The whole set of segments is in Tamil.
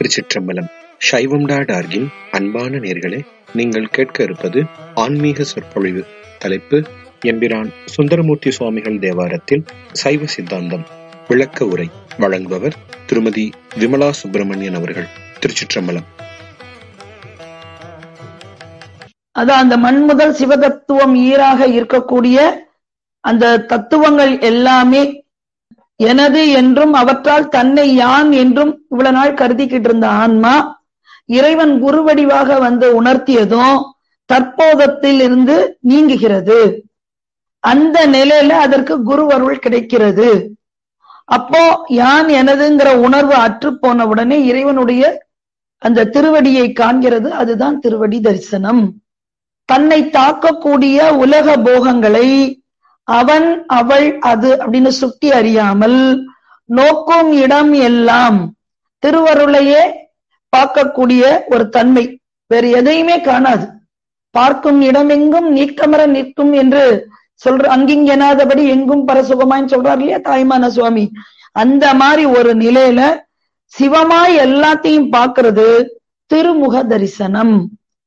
திருச்சிற்றம்பலம் சைவம் டாட் ஆர்கின் அன்பான நேர்களே நீங்கள் கேட்க இருப்பது ஆன்மீக சொற்பொழிவு தலைப்பு எம்பிரான் சுந்தரமூர்த்தி சுவாமிகள் தேவாரத்தில் சைவ சித்தாந்தம் விளக்க உரை வழங்குபவர் திருமதி விமலா சுப்பிரமணியன் அவர்கள் திருச்சிற்றம்பலம் அதான் அந்த மண் முதல் சிவதத்துவம் ஈராக இருக்கக்கூடிய அந்த தத்துவங்கள் எல்லாமே எனது என்றும் அவற்றால் தன்னை யான் என்றும் இவ்வளவு நாள் கருதிக்கிட்டு இருந்த ஆன்மா இறைவன் குருவடிவாக வந்து உணர்த்தியதும் தற்போதத்தில் இருந்து நீங்குகிறது அந்த நிலையில அதற்கு குருவருள் கிடைக்கிறது அப்போ யான் எனதுங்கிற உணர்வு அற்று போன உடனே இறைவனுடைய அந்த திருவடியை காண்கிறது அதுதான் திருவடி தரிசனம் தன்னை தாக்கக்கூடிய உலக போகங்களை அவன் அவள் அது அப்படின்னு சுட்டி அறியாமல் நோக்கும் இடம் எல்லாம் திருவருளையே பார்க்கக்கூடிய ஒரு தன்மை வேறு எதையுமே காணாது பார்க்கும் இடமெங்கும் நீக்கமர நிற்கும் என்று சொல்ற அங்கிங்கெனாதபடி எங்கும் பரசுகமான்னு சொல்றார் இல்லையா தாய்மான சுவாமி அந்த மாதிரி ஒரு நிலையில சிவமாய் எல்லாத்தையும் பார்க்கிறது திருமுக தரிசனம்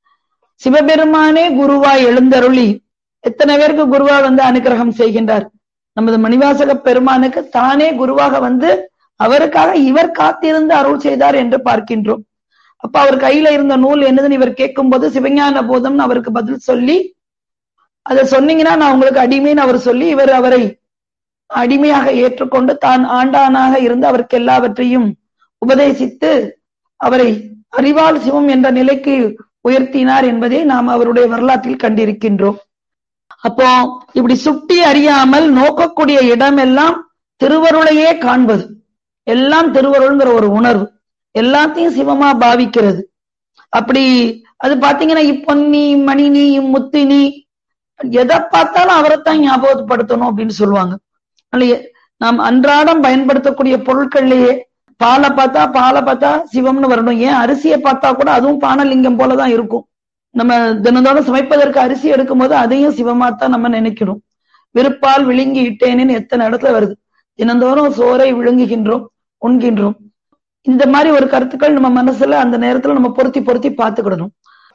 சிவபெருமானே குருவாய் எழுந்தருளி எத்தனை பேருக்கு குருவா வந்து அனுகிரகம் செய்கின்றார் நமது மணிவாசக பெருமானுக்கு தானே குருவாக வந்து அவருக்காக இவர் காத்திருந்து அருள் செய்தார் என்று பார்க்கின்றோம் அப்ப அவர் கையில இருந்த நூல் என்னதுன்னு இவர் கேட்கும் போது சிவஞான போதம் அவருக்கு பதில் சொல்லி அதை சொன்னீங்கன்னா நான் உங்களுக்கு அடிமைன்னு அவர் சொல்லி இவர் அவரை அடிமையாக ஏற்றுக்கொண்டு தான் ஆண்டானாக இருந்து அவருக்கு எல்லாவற்றையும் உபதேசித்து அவரை அறிவால் சிவம் என்ற நிலைக்கு உயர்த்தினார் என்பதை நாம் அவருடைய வரலாற்றில் கண்டிருக்கின்றோம் அப்போ இப்படி சுட்டி அறியாமல் நோக்கக்கூடிய இடம் எல்லாம் திருவருளையே காண்பது எல்லாம் திருவருள்ங்கிற ஒரு உணர்வு எல்லாத்தையும் சிவமா பாவிக்கிறது அப்படி அது பாத்தீங்கன்னா இப்பொன்னி மணினி முத்தினி எதை பார்த்தாலும் அவரைத்தான் ஞாபகப்படுத்தணும் அப்படின்னு சொல்லுவாங்க நாம் அன்றாடம் பயன்படுத்தக்கூடிய பொருட்கள்லயே பாலை பார்த்தா பாலை பார்த்தா சிவம்னு வரணும் ஏன் அரிசியை பார்த்தா கூட அதுவும் பானலிங்கம் போலதான் இருக்கும் நம்ம தினந்தோறும் சமைப்பதற்கு அரிசி எடுக்கும் போது அதையும் சிவமாத்தான் நம்ம நினைக்கணும் விருப்பால் விழுங்கி இட்டேனேன்னு எத்தனை இடத்துல வருது தினந்தோறும் சோறை விழுங்குகின்றோம் உண்கின்றோம் இந்த மாதிரி ஒரு கருத்துக்கள் நம்ம மனசுல அந்த நேரத்துல நம்ம பொருத்தி பொருத்தி பார்த்துக்கிடணும்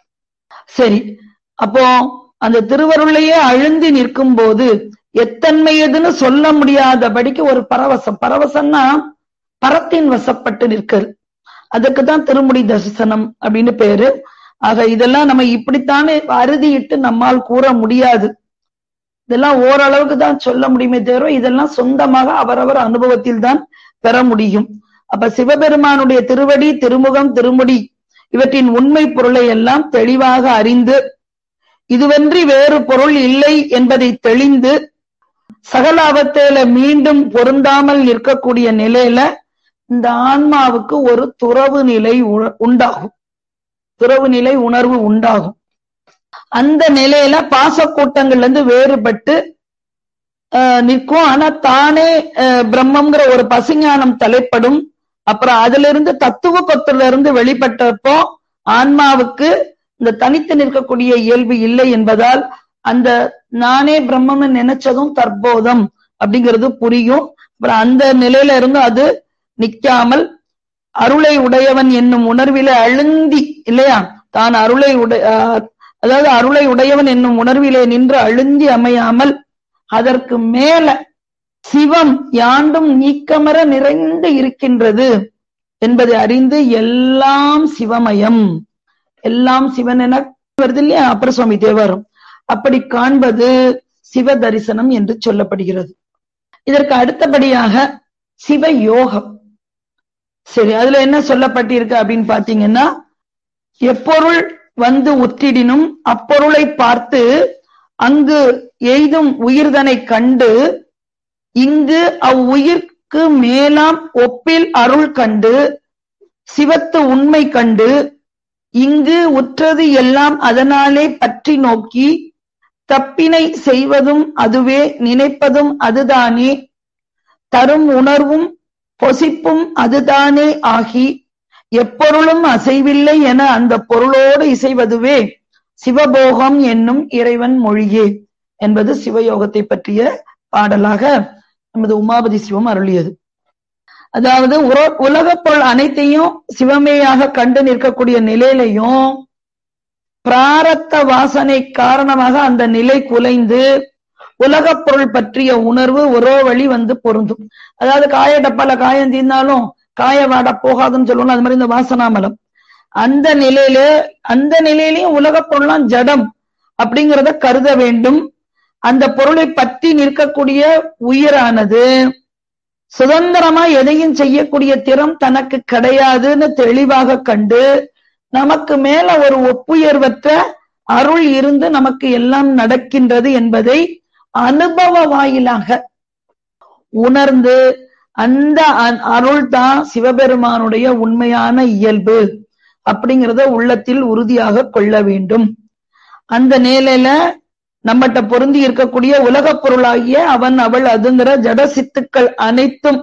சரி அப்போ அந்த திருவருளையே அழுந்தி நிற்கும் போது எத்தன்மையதுன்னு சொல்ல முடியாதபடிக்கு ஒரு பரவசம் பரவசம்னா பரத்தின் வசப்பட்டு நிற்கிறது அதுக்கு தான் திருமுடி தரிசனம் அப்படின்னு பேரு ஆக இதெல்லாம் நம்ம இப்படித்தானே அறுதியிட்டு நம்மால் கூற முடியாது இதெல்லாம் ஓரளவுக்கு தான் சொல்ல முடியுமே தவிர இதெல்லாம் சொந்தமாக அவரவர் அனுபவத்தில் தான் பெற முடியும் அப்ப சிவபெருமானுடைய திருவடி திருமுகம் திருமுடி இவற்றின் உண்மை பொருளை எல்லாம் தெளிவாக அறிந்து இதுவன்றி வேறு பொருள் இல்லை என்பதை தெளிந்து சகலாபத்தேல மீண்டும் பொருந்தாமல் நிற்கக்கூடிய நிலையில இந்த ஆன்மாவுக்கு ஒரு துறவு நிலை உண்டாகும் துறவு நிலை உணர்வு உண்டாகும் அந்த நிலையில பாசக்கூட்டங்கள்ல இருந்து வேறுபட்டு நிற்கும் ஆனா தானே பிரம்மங்கிற ஒரு பசுஞானம் தலைப்படும் அப்புறம் அதுல இருந்து தத்துவ கொத்துல இருந்து வெளிப்பட்டப்போ ஆன்மாவுக்கு இந்த தனித்து நிற்கக்கூடிய இயல்பு இல்லை என்பதால் அந்த நானே பிரம்மம்னு நினைச்சதும் தற்போதம் அப்படிங்கிறது புரியும் அப்புறம் அந்த நிலையில இருந்து அது நிக்காமல் அருளை உடையவன் என்னும் உணர்வில அழுந்தி இல்லையா தான் அருளை உடைய அதாவது அருளை உடையவன் என்னும் உணர்விலே நின்று அழுந்தி அமையாமல் அதற்கு மேல சிவம் யாண்டும் நீக்கமர நிறைந்து இருக்கின்றது என்பதை அறிந்து எல்லாம் சிவமயம் எல்லாம் சிவன் என வருது இல்லையா அப்பர் சுவாமி தேவாரம் அப்படி காண்பது சிவ தரிசனம் என்று சொல்லப்படுகிறது இதற்கு அடுத்தபடியாக சிவ யோகம் சரி அதுல என்ன சொல்லப்பட்டிருக்கு அப்படின்னு பாத்தீங்கன்னா எப்பொருள் வந்து உத்திடினும் அப்பொருளை பார்த்து அங்கு எய்தும் உயிர்தனை கண்டு இங்கு அவ்வுயிர்க்கு மேலாம் ஒப்பில் அருள் கண்டு சிவத்து உண்மை கண்டு இங்கு உற்றது எல்லாம் அதனாலே பற்றி நோக்கி தப்பினை செய்வதும் அதுவே நினைப்பதும் அதுதானே தரும் உணர்வும் பொசிப்பும் அதுதானே ஆகி எப்பொருளும் அசைவில்லை என அந்த பொருளோடு இசைவதுவே சிவபோகம் என்னும் இறைவன் மொழியே என்பது சிவயோகத்தை பற்றிய பாடலாக நமது உமாபதி சிவம் அருளியது அதாவது உலகப் பொருள் அனைத்தையும் சிவமேயாக கண்டு நிற்கக்கூடிய நிலையிலையும் பிராரத்த வாசனை காரணமாக அந்த நிலை குலைந்து உலகப் பொருள் பற்றிய உணர்வு ஒரோ வழி வந்து பொருந்தும் அதாவது காய டப்பால காயம் தீர்ந்தாலும் காய வாட போகாதுன்னு சொல்லுவோம் அது மாதிரி இந்த வாசனாமலம் அந்த நிலையில அந்த நிலையிலையும் உலகப் பொருளாம் ஜடம் அப்படிங்கிறத கருத வேண்டும் அந்த பொருளை பற்றி நிற்கக்கூடிய உயிரானது சுதந்திரமா எதையும் செய்யக்கூடிய திறம் தனக்கு கிடையாதுன்னு தெளிவாக கண்டு நமக்கு மேல ஒரு ஒப்புயர்வற்ற அருள் இருந்து நமக்கு எல்லாம் நடக்கின்றது என்பதை அனுபவ வாயிலாக உணர்ந்து அந்த அருள் தான் சிவபெருமானுடைய உண்மையான இயல்பு அப்படிங்கிறத உள்ளத்தில் உறுதியாக கொள்ள வேண்டும் அந்த நிலையில நம்மகிட்ட பொருந்தி இருக்கக்கூடிய உலகப் பொருளாகிய அவன் அவள் அதுங்கிற ஜட சித்துக்கள் அனைத்தும்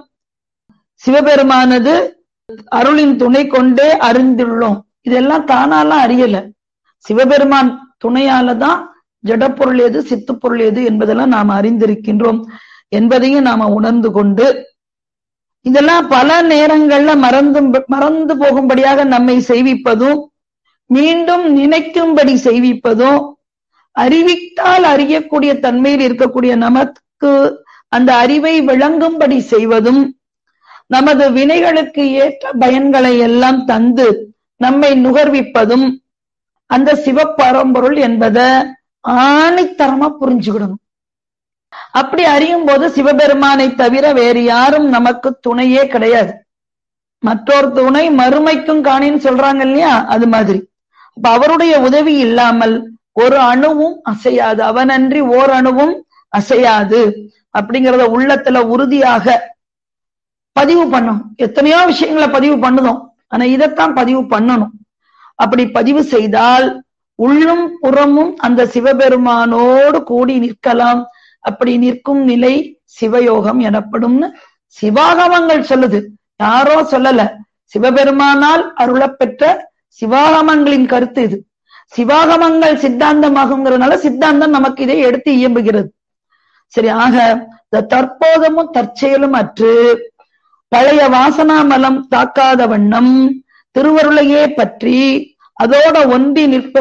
சிவபெருமானது அருளின் துணை கொண்டே அறிந்துள்ளோம் இதெல்லாம் தானாலாம் அறியல சிவபெருமான் துணையால தான் ஜடப்பொருள் எது சித்துப்பொருள் எது என்பதெல்லாம் நாம் அறிந்திருக்கின்றோம் என்பதையும் நாம உணர்ந்து கொண்டு இதெல்லாம் பல நேரங்கள்ல மறந்து மறந்து போகும்படியாக நம்மை செய்விப்பதும் மீண்டும் நினைக்கும்படி செய்விப்பதும் அறிவித்தால் அறியக்கூடிய தன்மையில் இருக்கக்கூடிய நமக்கு அந்த அறிவை விளங்கும்படி செய்வதும் நமது வினைகளுக்கு ஏற்ற பயன்களை எல்லாம் தந்து நம்மை நுகர்விப்பதும் அந்த சிவப்பரம்பொருள் என்பதை ஆணித்தரமா புரிஞ்சுக்கிடணும் அப்படி அறியும் போது சிவபெருமானை தவிர வேறு யாரும் நமக்கு துணையே கிடையாது மற்றொரு துணை மறுமைக்கும் காணின்னு சொல்றாங்க இல்லையா அது மாதிரி அப்ப அவருடைய உதவி இல்லாமல் ஒரு அணுவும் அசையாது அவனன்றி ஓர் அணுவும் அசையாது அப்படிங்கறத உள்ளத்துல உறுதியாக பதிவு பண்ணும் எத்தனையோ விஷயங்களை பதிவு பண்ணுதோம் ஆனா இதைத்தான் பதிவு பண்ணணும் அப்படி பதிவு செய்தால் உள்ளும் புறமும் அந்த சிவபெருமானோடு கூடி நிற்கலாம் அப்படி நிற்கும் நிலை சிவயோகம் எனப்படும்னு சிவாகமங்கள் சொல்லுது யாரோ சொல்லல சிவபெருமானால் அருளப்பெற்ற சிவாகமங்களின் கருத்து இது சிவாகமங்கள் சித்தாந்தமாகுங்கிறதுனால சித்தாந்தம் நமக்கு இதை எடுத்து இயம்புகிறது சரி ஆக இந்த தற்போதமும் தற்செயலும் அற்று பழைய வாசனாமலம் தாக்காத வண்ணம் திருவருளையே பற்றி அதோட ஒன்றி நிற்ப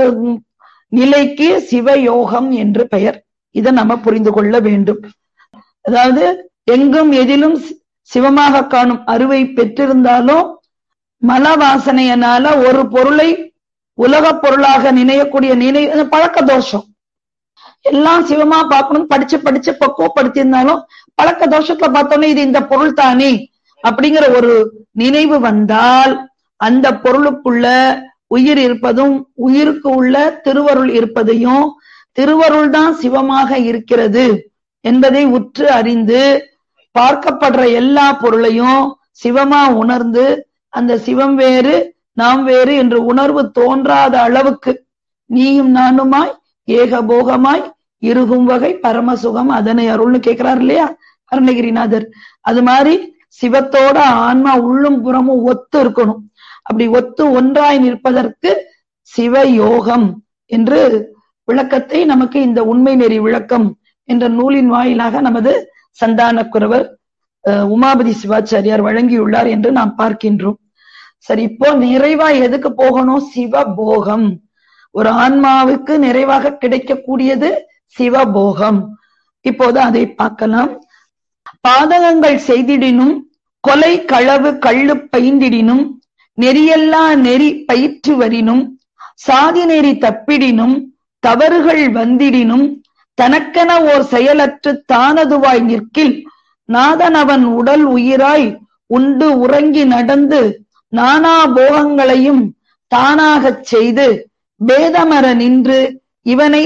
நிலைக்கு சிவயோகம் என்று பெயர் இதை நம்ம புரிந்து கொள்ள வேண்டும் அதாவது எங்கும் எதிலும் சிவமாக காணும் அருவை பெற்றிருந்தாலும் மல வாசனையனால ஒரு பொருளை உலக பொருளாக நினையக்கூடிய நினை பழக்க தோஷம் எல்லாம் சிவமா பார்க்கணும் படிச்சு படிச்சு பக்குவப்படுத்தியிருந்தாலும் பழக்க தோஷத்துல பார்த்தோன்னே இது இந்த பொருள் தானே அப்படிங்கிற ஒரு நினைவு வந்தால் அந்த பொருளுக்குள்ள உயிர் இருப்பதும் உயிருக்கு உள்ள திருவருள் இருப்பதையும் திருவருள் தான் சிவமாக இருக்கிறது என்பதை உற்று அறிந்து பார்க்கப்படுற எல்லா பொருளையும் சிவமா உணர்ந்து அந்த சிவம் வேறு நாம் வேறு என்று உணர்வு தோன்றாத அளவுக்கு நீயும் நானுமாய் ஏகபோகமாய் இருகும் வகை பரமசுகம் அதனை அருள்னு கேட்கிறார் இல்லையா அருணகிரிநாதர் அது மாதிரி சிவத்தோட ஆன்மா உள்ளும் புறமும் ஒத்து இருக்கணும் அப்படி ஒத்து ஒன்றாய் நிற்பதற்கு சிவ யோகம் என்று விளக்கத்தை நமக்கு இந்த உண்மை நெறி விளக்கம் என்ற நூலின் வாயிலாக நமது சந்தானக்குறவர் உமாபதி சிவாச்சாரியார் வழங்கியுள்ளார் என்று நாம் பார்க்கின்றோம் சரி இப்போ நிறைவா எதுக்கு போகணும் சிவபோகம் ஒரு ஆன்மாவுக்கு நிறைவாக கிடைக்கக்கூடியது சிவபோகம் இப்போது அதை பார்க்கலாம் பாதகங்கள் செய்திடினும் கொலை களவு கள்ளு பைந்திடினும் நெறியல்லா நெறி பயிற்று வரினும் சாதி நெறி தப்பிடினும் தவறுகள் வந்திடினும் தனக்கென ஓர் செயலற்று தானதுவாய் நிற்கில் நாதன் அவன் உடல் உயிராய் உண்டு உறங்கி நடந்து நானா போகங்களையும் தானாகச் செய்து பேதமர நின்று இவனை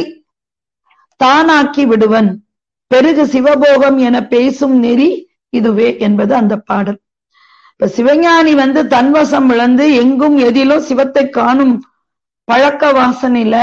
தானாக்கி விடுவன் பெருகு சிவபோகம் என பேசும் நெறி இதுவே என்பது அந்த பாடல் இப்ப சிவஞானி வந்து தன்வசம் இழந்து எங்கும் எதிலும் சிவத்தை காணும் பழக்க வாசனையில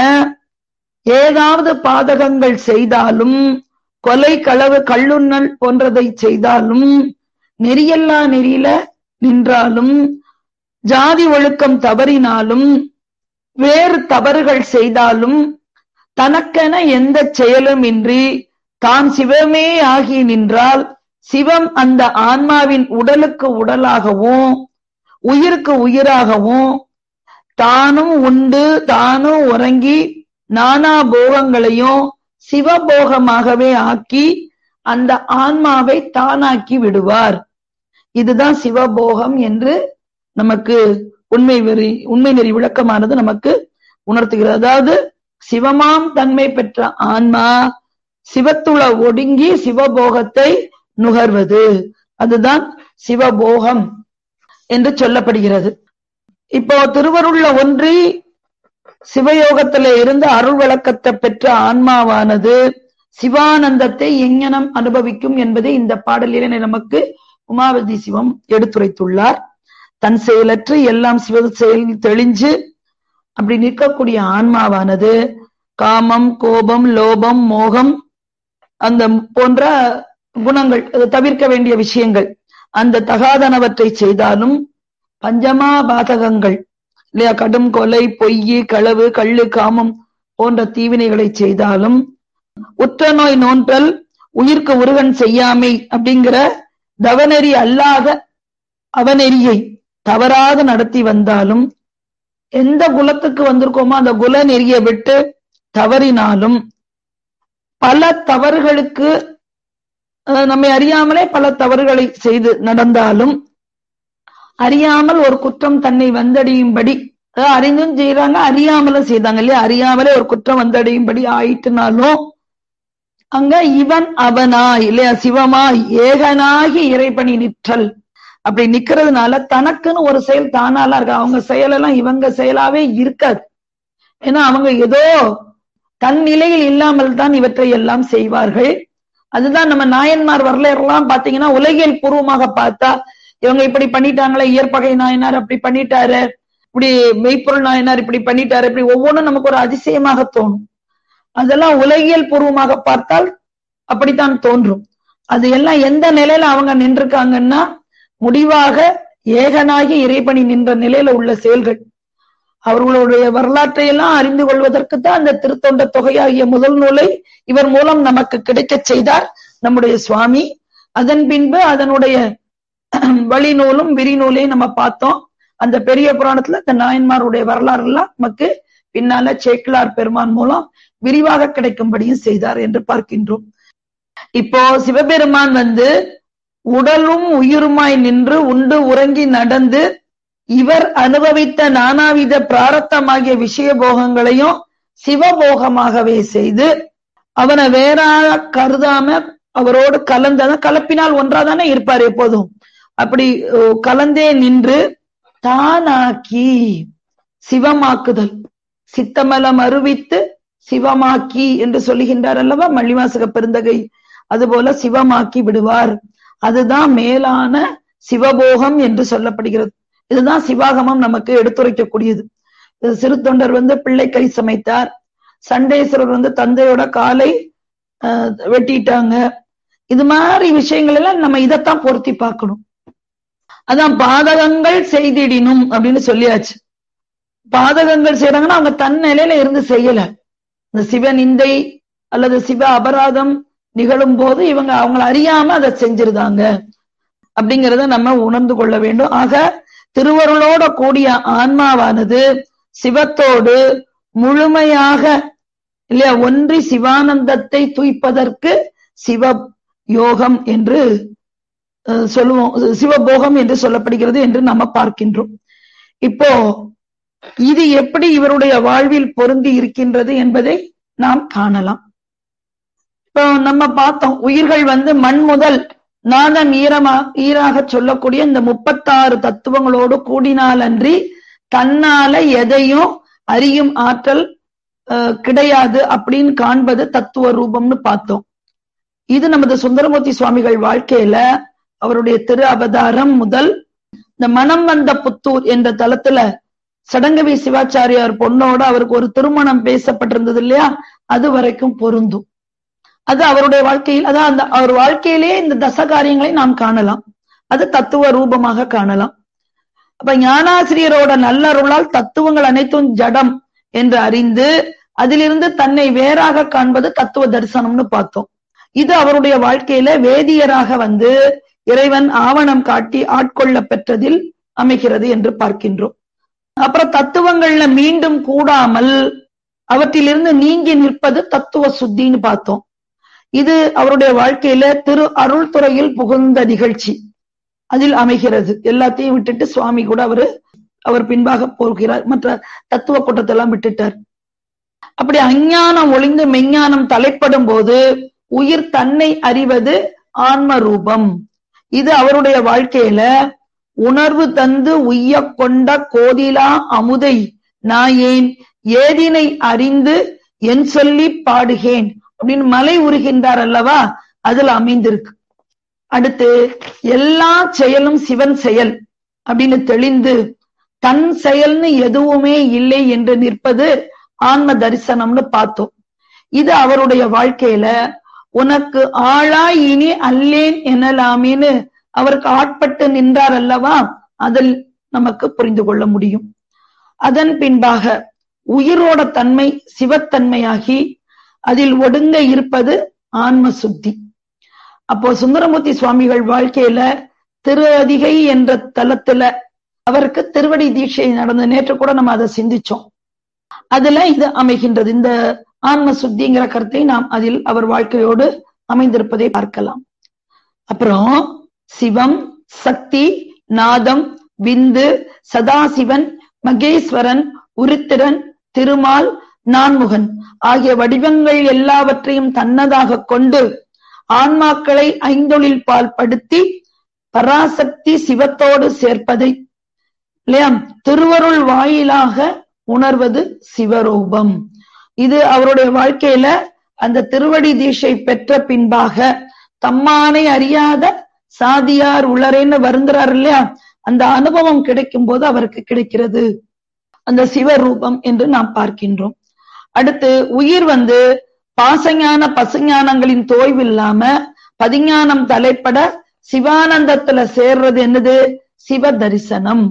ஏதாவது பாதகங்கள் செய்தாலும் கொலை களவு கள்ளுண்ணல் போன்றதை செய்தாலும் நெறியல்லா நெறியில நின்றாலும் ஜாதி ஒழுக்கம் தவறினாலும் வேறு தவறுகள் செய்தாலும் தனக்கென எந்த செயலும் இன்றி தான் சிவமே ஆகி நின்றால் சிவம் அந்த ஆன்மாவின் உடலுக்கு உடலாகவும் உயிருக்கு உயிராகவும் தானும் உண்டு தானும் உறங்கி நானா போகங்களையும் சிவபோகமாகவே ஆக்கி அந்த ஆன்மாவை தானாக்கி விடுவார் இதுதான் சிவபோகம் என்று நமக்கு உண்மை வெறி உண்மை நெறி விளக்கமானது நமக்கு உணர்த்துகிறது அதாவது சிவமாம் தன்மை பெற்ற ஆன்மா சிவத்துள ஒடுங்கி சிவபோகத்தை நுகர்வது அதுதான் சிவபோகம் என்று சொல்லப்படுகிறது இப்போ திருவருள்ள ஒன்றி சிவயோகத்தில இருந்து அருள் விளக்கத்தை பெற்ற ஆன்மாவானது சிவானந்தத்தை எங்ஙனம் அனுபவிக்கும் என்பதை இந்த பாடலிலே நமக்கு உமாவதி சிவம் எடுத்துரைத்துள்ளார் தன் செயலற்று எல்லாம் சிவ செயல் தெளிஞ்சு அப்படி நிற்கக்கூடிய ஆன்மாவானது காமம் கோபம் லோபம் மோகம் அந்த போன்ற குணங்கள் தவிர்க்க வேண்டிய விஷயங்கள் அந்த தகாதனவற்றை செய்தாலும் பஞ்சமா பாதகங்கள் இல்லையா கடும் கொலை பொய் களவு கள்ளு காமம் போன்ற தீவினைகளை செய்தாலும் உற்ற நோய் நோன்றல் உயிர்க்கு உருகன் செய்யாமை அப்படிங்கிற தவநெறி அல்லாத அவநெறியை தவறாக நடத்தி வந்தாலும் எந்த குலத்துக்கு வந்திருக்கோமோ அந்த குல நெறியை விட்டு தவறினாலும் பல தவறுகளுக்கு நம்மை அறியாமலே பல தவறுகளை செய்து நடந்தாலும் அறியாமல் ஒரு குற்றம் தன்னை வந்தடையும்படி அறிந்தும் செய்யறாங்க அறியாமலும் செய்தாங்க இல்லையா அறியாமலே ஒரு குற்றம் வந்தடையும்படி ஆயிட்டுனாலும் அங்க இவன் அவனாய் இல்லையா சிவமாய் ஏகனாகி இறைப்பணி நிற்றல் அப்படி நிக்கிறதுனால தனக்குன்னு ஒரு செயல் தானாலாம் இருக்கு அவங்க செயலெல்லாம் இவங்க செயலாவே இருக்காது ஏன்னா அவங்க ஏதோ தன் நிலையில் இல்லாமல் தான் இவற்றை எல்லாம் செய்வார்கள் அதுதான் நம்ம நாயன்மார் வரலாறுலாம் பாத்தீங்கன்னா உலகியல் பூர்வமாக பார்த்தா இவங்க இப்படி பண்ணிட்டாங்களே இயற்பகை நாயனார் அப்படி பண்ணிட்டாரு இப்படி மெய்ப்பொருள் நாயனார் இப்படி பண்ணிட்டாரு இப்படி ஒவ்வொன்றும் நமக்கு ஒரு அதிசயமாக தோணும் அதெல்லாம் உலகியல் பூர்வமாக பார்த்தால் அப்படித்தான் தோன்றும் அது எல்லாம் எந்த நிலையில அவங்க நின்றுருக்காங்கன்னா முடிவாக ஏகனாகி இறைபணி நின்ற நிலையில உள்ள செயல்கள் அவர்களுடைய வரலாற்றை எல்லாம் அறிந்து கொள்வதற்கு தான் அந்த திருத்தொண்ட தொகையாகிய முதல் நூலை இவர் மூலம் நமக்கு கிடைக்க செய்தார் நம்முடைய சுவாமி அதன் பின்பு அதனுடைய வழி நூலும் விரி நூலையும் நம்ம பார்த்தோம் அந்த பெரிய புராணத்துல இந்த நாயன்மாருடைய வரலாறு எல்லாம் நமக்கு பின்னால சேக்கிலார் பெருமான் மூலம் விரிவாக கிடைக்கும்படியும் செய்தார் என்று பார்க்கின்றோம் இப்போ சிவபெருமான் வந்து உடலும் உயிருமாய் நின்று உண்டு உறங்கி நடந்து இவர் அனுபவித்த நானாவித பிராரத்தமாகிய விஷய போகங்களையும் சிவபோகமாகவே செய்து அவனை வேறாக கருதாம அவரோடு கலந்தத கலப்பினால் ஒன்றாதானே இருப்பார் எப்போதும் அப்படி கலந்தே நின்று தானாக்கி சிவமாக்குதல் சித்தமலம் அருவித்து சிவமாக்கி என்று சொல்லுகின்றார் அல்லவா மள்ளிவாசக பெருந்தகை அதுபோல சிவமாக்கி விடுவார் அதுதான் மேலான சிவபோகம் என்று சொல்லப்படுகிறது இதுதான் சிவாகமம் நமக்கு எடுத்துரைக்கக்கூடியது சிறு தொண்டர் வந்து பிள்ளை கை சமைத்தார் சண்டேஸ்வரர் வந்து தந்தையோட காலை வெட்டிட்டாங்க இது மாதிரி விஷயங்கள் எல்லாம் நம்ம இதைத்தான் பொருத்தி பார்க்கணும் அதான் பாதகங்கள் செய்திடினும் அப்படின்னு சொல்லியாச்சு பாதகங்கள் செய்யறாங்கன்னா அவங்க தன் நிலையில இருந்து செய்யல இந்த சிவ நிந்தை அல்லது சிவ அபராதம் நிகழும் போது இவங்க அவங்கள அறியாம அதை செஞ்சிருந்தாங்க அப்படிங்கிறத நம்ம உணர்ந்து கொள்ள வேண்டும் ஆக திருவருளோட கூடிய ஆன்மாவானது சிவத்தோடு முழுமையாக இல்லையா ஒன்றி சிவானந்தத்தை தூய்ப்பதற்கு சிவ யோகம் என்று சொல்லுவோம் சிவபோகம் என்று சொல்லப்படுகிறது என்று நம்ம பார்க்கின்றோம் இப்போ இது எப்படி இவருடைய வாழ்வில் பொருந்தி இருக்கின்றது என்பதை நாம் காணலாம் இப்போ நம்ம பார்த்தோம் உயிர்கள் வந்து மண் முதல் நாதம் ஈரமா ஈராக சொல்லக்கூடிய இந்த முப்பத்தாறு தத்துவங்களோடு கூடினால் அன்றி தன்னால எதையும் அறியும் ஆற்றல் கிடையாது அப்படின்னு காண்பது தத்துவ ரூபம்னு பார்த்தோம் இது நமது சுந்தரமூர்த்தி சுவாமிகள் வாழ்க்கையில அவருடைய திரு அவதாரம் முதல் இந்த மனம் வந்த புத்தூர் என்ற தளத்துல சடங்கவி சிவாச்சாரியார் பொண்ணோட அவருக்கு ஒரு திருமணம் பேசப்பட்டிருந்தது இல்லையா அது வரைக்கும் பொருந்தும் அது அவருடைய வாழ்க்கையில் அதான் அந்த அவர் வாழ்க்கையிலேயே இந்த தச காரியங்களை நாம் காணலாம் அது தத்துவ ரூபமாக காணலாம் அப்ப ஞானாசிரியரோட நல்லருளால் தத்துவங்கள் அனைத்தும் ஜடம் என்று அறிந்து அதிலிருந்து தன்னை வேறாக காண்பது தத்துவ தரிசனம்னு பார்த்தோம் இது அவருடைய வாழ்க்கையில வேதியராக வந்து இறைவன் ஆவணம் காட்டி ஆட்கொள்ள பெற்றதில் அமைகிறது என்று பார்க்கின்றோம் அப்புறம் தத்துவங்கள்ல மீண்டும் கூடாமல் அவற்றிலிருந்து நீங்கி நிற்பது தத்துவ சுத்தின்னு பார்த்தோம் இது அவருடைய வாழ்க்கையில திரு அருள் துறையில் புகுந்த நிகழ்ச்சி அதில் அமைகிறது எல்லாத்தையும் விட்டுட்டு சுவாமி கூட அவரு அவர் பின்பாக போகிறார் மற்ற தத்துவ கூட்டத்தெல்லாம் விட்டுட்டார் அப்படி அஞ்ஞானம் ஒளிந்து மெஞ்ஞானம் தலைப்படும் போது உயிர் தன்னை அறிவது ஆன்ம ரூபம் இது அவருடைய வாழ்க்கையில உணர்வு தந்து உய்ய கொண்ட கோதிலா அமுதை நாயேன் ஏதினை அறிந்து என் சொல்லி பாடுகேன் அப்படின்னு மலை உருகின்றார் அல்லவா அதுல அமைந்திருக்கு அடுத்து எல்லா செயலும் சிவன் செயல் அப்படின்னு தெளிந்து தன் செயல்னு எதுவுமே இல்லை என்று நிற்பது ஆன்ம தரிசனம்னு பார்த்தோம் இது அவருடைய வாழ்க்கையில உனக்கு ஆளாய் இனி அல்லேன் எனலாமேன்னு அவருக்கு ஆட்பட்டு நின்றார் அல்லவா அதில் நமக்கு புரிந்து கொள்ள முடியும் அதன் பின்பாக உயிரோட தன்மை சிவத்தன்மையாகி அதில் ஒடுங்க இருப்பது ஆன்ம சுத்தி அப்போ சுந்தரமூர்த்தி சுவாமிகள் வாழ்க்கையில திரு அதிகை என்ற தலத்துல அவருக்கு திருவடி தீட்சை நடந்த நேற்று கூட நம்ம அதை சிந்திச்சோம் அதுல இது அமைகின்றது இந்த ஆன்ம சுத்திங்கிற கருத்தை நாம் அதில் அவர் வாழ்க்கையோடு அமைந்திருப்பதை பார்க்கலாம் அப்புறம் சிவம் சக்தி நாதம் விந்து சதாசிவன் மகேஸ்வரன் உருத்திரன் திருமால் நான்முகன் ஆகிய வடிவங்கள் எல்லாவற்றையும் தன்னதாக கொண்டு ஆன்மாக்களை ஐந்தொழில் பால் படுத்தி பராசக்தி சிவத்தோடு சேர்ப்பதை இல்லையா திருவருள் வாயிலாக உணர்வது சிவரூபம் இது அவருடைய வாழ்க்கையில அந்த திருவடி தீட்சை பெற்ற பின்பாக தம்மானை அறியாத சாதியார் உளரேன்னு வருந்துறார் இல்லையா அந்த அனுபவம் கிடைக்கும் போது அவருக்கு கிடைக்கிறது அந்த சிவரூபம் என்று நாம் பார்க்கின்றோம் அடுத்து உயிர் வந்து பாசஞான பசுஞானங்களின் தோய்வு இல்லாம பதிஞானம் தலைப்பட சிவானந்தத்துல சேர்றது என்னது சிவ தரிசனம்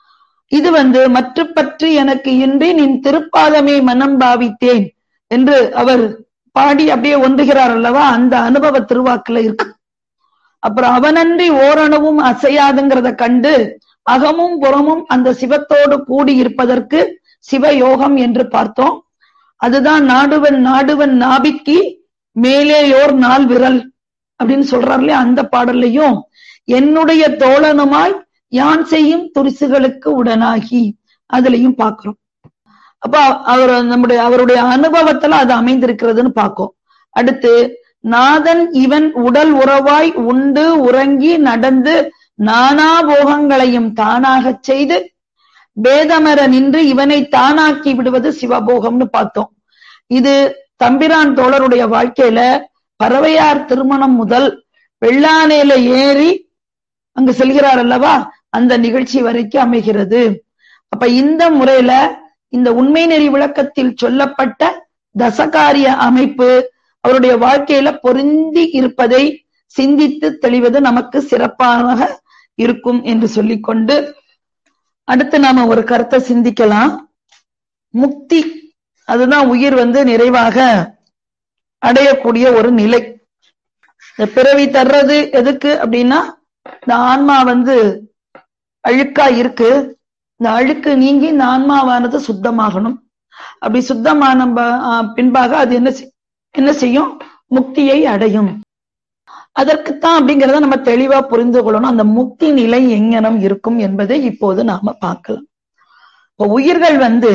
இது வந்து மற்ற பற்றி எனக்கு இன்றி நின் திருப்பாதமே மனம் பாவித்தேன் என்று அவர் பாடி அப்படியே ஒன்றுகிறார் அல்லவா அந்த அனுபவ திருவாக்குல இருக்கு அப்புறம் அவனன்றி ஓரணவும் அசையாதுங்கிறத கண்டு அகமும் புறமும் அந்த சிவத்தோடு கூடி இருப்பதற்கு சிவயோகம் என்று பார்த்தோம் அதுதான் நாடுவன் நாடுவன் நாபிக்கு மேலேயோர் நாள் விரல் அப்படின்னு சொல்றாரு இல்லையா அந்த பாடல்லையும் என்னுடைய தோழனுமாய் யான் செய்யும் துரிசுகளுக்கு உடனாகி அதுலயும் பாக்குறோம் அப்ப அவர் நம்முடைய அவருடைய அனுபவத்துல அது அமைந்திருக்கிறதுன்னு பார்க்கும் அடுத்து நாதன் இவன் உடல் உறவாய் உண்டு உறங்கி நடந்து நானா போகங்களையும் தானாகச் செய்து பேதமர நின்று இவனை தானாக்கி விடுவது சிவபோகம்னு பார்த்தோம் இது தம்பிரான் தோழருடைய வாழ்க்கையில பறவையார் திருமணம் முதல் வெள்ளானையில ஏறி அங்கு செல்கிறார் அல்லவா அந்த நிகழ்ச்சி வரைக்கும் அமைகிறது அப்ப இந்த முறையில இந்த உண்மை நெறி விளக்கத்தில் சொல்லப்பட்ட தசகாரிய அமைப்பு அவருடைய வாழ்க்கையில பொருந்தி இருப்பதை சிந்தித்து தெளிவது நமக்கு சிறப்பாக இருக்கும் என்று சொல்லிக்கொண்டு அடுத்து நாம ஒரு கருத்தை சிந்திக்கலாம் முக்தி அதுதான் உயிர் வந்து நிறைவாக அடையக்கூடிய ஒரு நிலை இந்த பிறவி தர்றது எதுக்கு அப்படின்னா இந்த ஆன்மா வந்து அழுக்கா இருக்கு இந்த அழுக்கு நீங்கி இந்த ஆன்மாவானது சுத்தமாகணும் அப்படி சுத்தமான பின்பாக அது என்ன என்ன செய்யும் முக்தியை அடையும் அதற்குத்தான் அப்படிங்கிறத நம்ம தெளிவா புரிந்து கொள்ளணும் அந்த முக்தி நிலை எங்கனம் இருக்கும் என்பதை இப்போது நாம பார்க்கலாம் இப்போ உயிர்கள் வந்து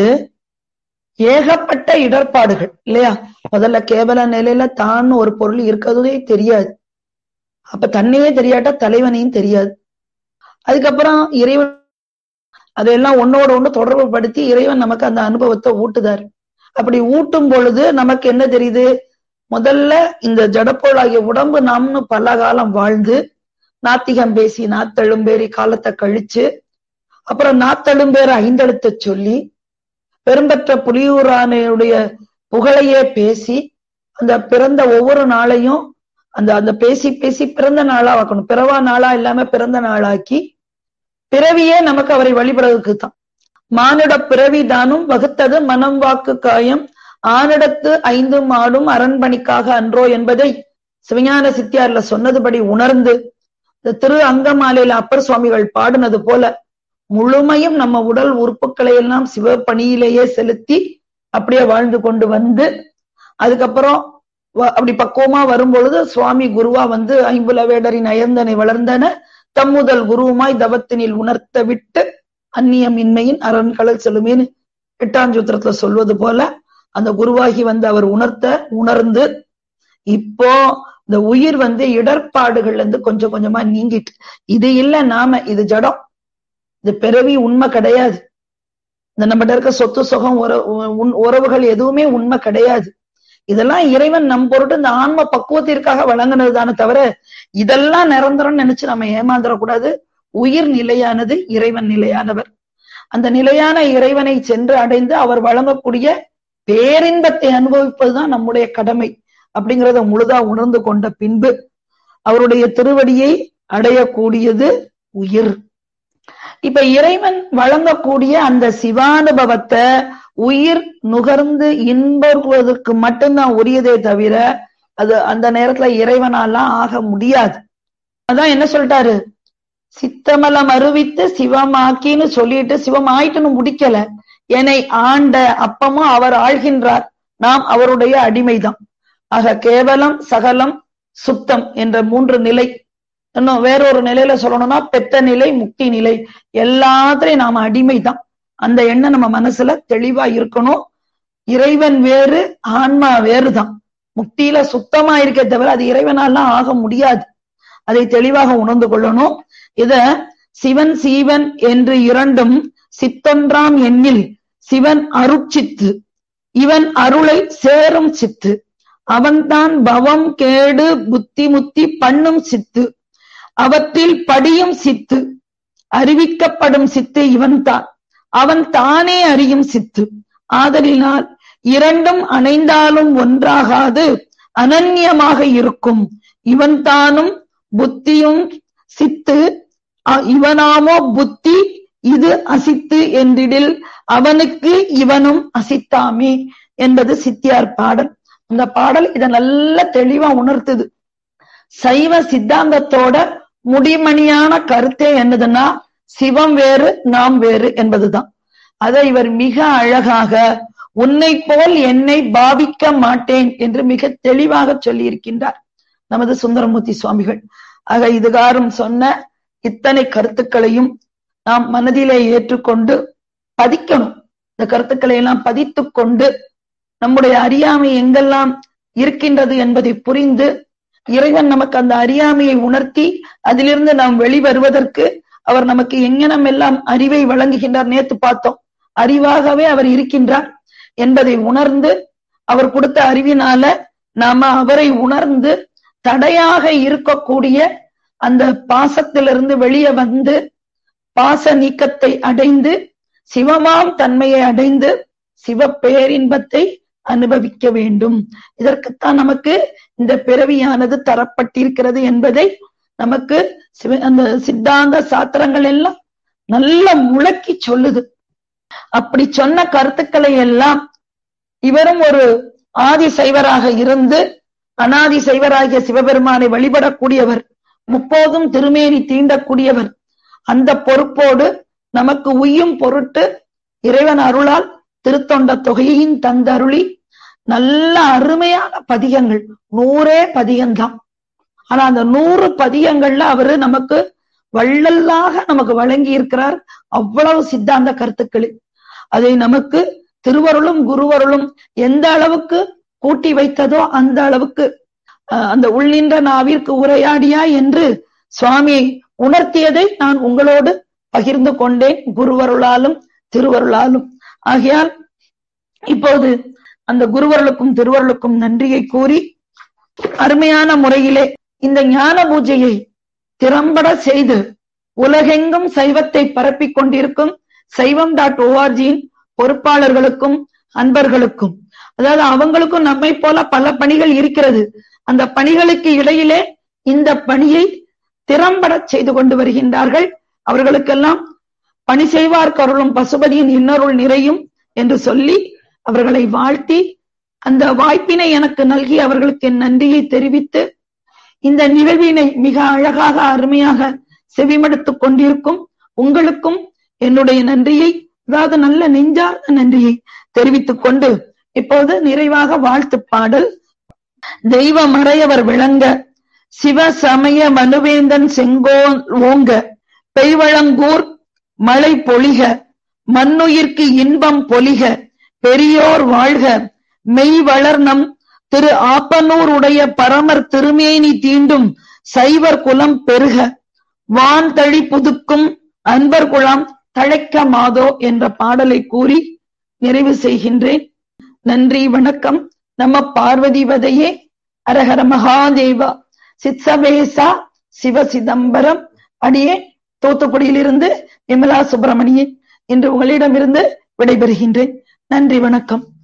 ஏகப்பட்ட இடர்பாடுகள் இல்லையா முதல்ல கேவல நிலையில தான் ஒரு பொருள் இருக்கிறதே தெரியாது அப்ப தன்னையே தெரியாட்டா தலைவனையும் தெரியாது அதுக்கப்புறம் இறைவன் அதையெல்லாம் ஒன்னோட ஒண்ணு தொடர்பு படுத்தி இறைவன் நமக்கு அந்த அனுபவத்தை ஊட்டுதார் அப்படி ஊட்டும் பொழுது நமக்கு என்ன தெரியுது முதல்ல இந்த ஜடப்போலாகிய உடம்பு நாம்னு பல காலம் வாழ்ந்து நாத்திகம் பேசி நாத்தெழும்பேறி காலத்தை கழிச்சு அப்புறம் நாத்தெழும்பேற ஐந்தெழுத்த சொல்லி பெரும்பற்ற புலியூரானையுடைய புகழையே பேசி அந்த பிறந்த ஒவ்வொரு நாளையும் அந்த அந்த பேசி பேசி பிறந்த நாளா ஆக்கணும் பிறவா நாளா இல்லாம பிறந்த நாளாக்கி பிறவியே நமக்கு அவரை வழிபடுறதுக்கு தான் மானிட பிறவி தானும் வகுத்தது மனம் வாக்கு காயம் ஆனிடத்து ஐந்து மாடும் அரண்பணிக்காக அன்றோ என்பதை சிவஞான சித்தியார்ல சொன்னதுபடி உணர்ந்து இந்த திரு அங்கமாலையில அப்பர் சுவாமிகள் பாடினது போல முழுமையும் நம்ம உடல் உறுப்புகளை எல்லாம் சிவ பணியிலேயே செலுத்தி அப்படியே வாழ்ந்து கொண்டு வந்து அதுக்கப்புறம் அப்படி பக்குவமா வரும்பொழுது சுவாமி குருவா வந்து ஐம்புல வேடரின் அயந்தனை வளர்ந்தன தம்முதல் குருவுமாய் தவத்தினில் உணர்த்த விட்டு அந்நியமின்மையின் அரண்களல் செல்லுமேன்னு எட்டாஞ்சூத்திரத்துல சொல்வது போல அந்த குருவாகி வந்து அவர் உணர்த்த உணர்ந்து இப்போ இந்த உயிர் வந்து இடர்பாடுகள்ல இருந்து கொஞ்சம் கொஞ்சமா நீங்கிட்டு இது இல்ல நாம இது ஜடம் இது பிறவி உண்மை கிடையாது இந்த நம்மகிட்ட இருக்க சொத்து சுகம் உறவுகள் எதுவுமே உண்மை கிடையாது இதெல்லாம் இறைவன் நம் பொருட்டு இந்த ஆன்ம பக்குவத்திற்காக வழங்கினது தானே தவிர இதெல்லாம் நிரந்தரம் நினைச்சு நம்ம ஏமாந்துடக்கூடாது உயிர் நிலையானது இறைவன் நிலையானவர் அந்த நிலையான இறைவனை சென்று அடைந்து அவர் வழங்கக்கூடிய பேரின்பத்தை அனுபவிப்பதுதான் நம்முடைய கடமை அப்படிங்கிறத முழுதா உணர்ந்து கொண்ட பின்பு அவருடைய திருவடியை அடையக்கூடியது உயிர் இப்ப இறைவன் வழங்கக்கூடிய அந்த சிவானுபவத்தை உயிர் நுகர்ந்து இன்புவதற்கு மட்டும்தான் உரியதே தவிர அது அந்த நேரத்துல இறைவனாலாம் ஆக முடியாது அதான் என்ன சொல்லிட்டாரு சித்தமலம் அறிவித்து சிவமாக்கின்னு சொல்லிட்டு சிவம் ஆயிட்டுன்னு முடிக்கல என்னை ஆண்ட அப்பமும் அவர் ஆழ்கின்றார் நாம் அவருடைய அடிமைதான் ஆக கேவலம் சகலம் சுத்தம் என்ற மூன்று நிலை இன்னும் வேறொரு நிலையில சொல்லணும்னா பெத்த நிலை முக்தி நிலை எல்லாத்திலையும் நாம அடிமைதான் அந்த எண்ணம் நம்ம மனசுல தெளிவா இருக்கணும் இறைவன் வேறு ஆன்மா வேறுதான் முக்தியில சுத்தமா இருக்கே தவிர அது இறைவனாலாம் ஆக முடியாது அதை தெளிவாக உணர்ந்து கொள்ளணும் இத சிவன் சீவன் என்று இரண்டும் சித்தொன்றாம் எண்ணில் சிவன் அருட்சித்து இவன் அருளை சேரும் சித்து அவன்தான் பவம் கேடு புத்தி முத்தி பண்ணும் சித்து அவற்றில் படியும் சித்து அறிவிக்கப்படும் சித்து இவன்தான் அவன் தானே அறியும் சித்து ஆதலினால் இரண்டும் அணைந்தாலும் ஒன்றாகாது அனன்யமாக இருக்கும் இவன் தானும் புத்தியும் சித்து இவனாமோ புத்தி இது அசித்து என்றிடில் அவனுக்கு இவனும் அசித்தாமே என்பது சித்தியார் பாடல் இந்த பாடல் இதை நல்ல தெளிவா உணர்த்துது சைவ சித்தாந்தத்தோட முடிமணியான கருத்தே என்னதுன்னா சிவம் வேறு நாம் வேறு என்பதுதான் அதை இவர் மிக அழகாக உன்னை போல் என்னை பாவிக்க மாட்டேன் என்று மிக தெளிவாக சொல்லியிருக்கின்றார் நமது சுந்தரமூர்த்தி சுவாமிகள் ஆக இதுகாரும் சொன்ன இத்தனை கருத்துக்களையும் நாம் மனதிலே ஏற்றுக்கொண்டு பதிக்கணும் இந்த கருத்துக்களை எல்லாம் பதித்து கொண்டு நம்முடைய அறியாமை எங்கெல்லாம் இருக்கின்றது என்பதை புரிந்து இறைவன் நமக்கு அந்த அறியாமையை உணர்த்தி அதிலிருந்து நாம் வெளிவருவதற்கு அவர் நமக்கு எங்கனம் எல்லாம் அறிவை வழங்குகின்றார் நேத்து பார்த்தோம் அறிவாகவே அவர் இருக்கின்றார் என்பதை உணர்ந்து அவர் கொடுத்த அறிவினால நாம அவரை உணர்ந்து தடையாக இருக்கக்கூடிய அந்த பாசத்திலிருந்து வெளியே வந்து பாச நீக்கத்தை அடைந்து சிவமாம் தன்மையை அடைந்து சிவ பேரின்பத்தை அனுபவிக்க வேண்டும் இதற்குத்தான் நமக்கு இந்த பிறவியானது தரப்பட்டிருக்கிறது என்பதை நமக்கு அந்த சித்தாந்த சாத்திரங்கள் எல்லாம் நல்ல முழக்கி சொல்லுது அப்படி சொன்ன கருத்துக்களை எல்லாம் இவரும் ஒரு ஆதி சைவராக இருந்து அனாதி சைவராகிய சிவபெருமானை வழிபடக்கூடியவர் முப்போதும் திருமேனி தீண்டக்கூடியவர் அந்த பொறுப்போடு நமக்கு உய்யும் பொருட்டு இறைவன் அருளால் திருத்தொண்ட தொகையின் தந்தருளி நல்ல அருமையான பதிகங்கள் நூறே பதிகம்தான் ஆனா அந்த நூறு பதிகங்கள்ல அவரு நமக்கு வள்ளலாக நமக்கு வழங்கி இருக்கிறார் அவ்வளவு சித்தாந்த கருத்துக்களில் அதை நமக்கு திருவருளும் குருவருளும் எந்த அளவுக்கு கூட்டி வைத்ததோ அந்த அளவுக்கு அந்த உள்ளின்ற நாவிற்கு உரையாடியா என்று சுவாமி உணர்த்தியதை நான் உங்களோடு பகிர்ந்து கொண்டேன் குருவருளாலும் திருவருளாலும் ஆகையால் இப்போது அந்த குருவருளுக்கும் திருவருளுக்கும் நன்றியை கூறி அருமையான முறையிலே இந்த ஞான பூஜையை திறம்பட செய்து உலகெங்கும் சைவத்தை பரப்பிக் கொண்டிருக்கும் சைவம் டாட் ஓஆர்ஜியின் பொறுப்பாளர்களுக்கும் அன்பர்களுக்கும் அதாவது அவங்களுக்கும் நம்மை போல பல பணிகள் இருக்கிறது அந்த பணிகளுக்கு இடையிலே இந்த பணியை திறம்பட செய்து கொண்டு வருகின்றார்கள் அவர்களுக்கெல்லாம் பணி செய்வார் கருளும் பசுபதியின் இன்னருள் நிறையும் என்று சொல்லி அவர்களை வாழ்த்தி அந்த வாய்ப்பினை எனக்கு நல்கி அவர்களுக்கு என் நன்றியை தெரிவித்து இந்த நிகழ்வினை மிக அழகாக அருமையாக செவிமடுத்துக் கொண்டிருக்கும் உங்களுக்கும் என்னுடைய நன்றியை அதாவது நல்ல நெஞ்சார்ந்த நன்றியை தெரிவித்துக் கொண்டு இப்போது நிறைவாக வாழ்த்து பாடல் தெய்வ மறையவர் விளங்க சிவ சமய மனுவேந்தன் செங்கோன் ஓங்க பெய்வழங்கூர் மழை பொழிக மண்ணுயிர்க்கு இன்பம் பொலிக பெரியோர் வாழ்க மெய் வளர்நம் திரு ஆப்பனூர் உடைய பரமர் திருமேனி தீண்டும் சைவர் குலம் பெருக வான் தழி புதுக்கும் அன்பர் குலம் தழைக்க மாதோ என்ற பாடலை கூறி நிறைவு செய்கின்றேன் நன்றி வணக்கம் நம்ம பார்வதி வதையே அரஹர மகாதேவா சித்சவேசா சிவ சிதம்பரம் அடியே தூத்துக்குடியிலிருந்து விமலா சுப்பிரமணியன் இன்று உங்களிடமிருந்து விடைபெறுகின்றேன் நன்றி வணக்கம்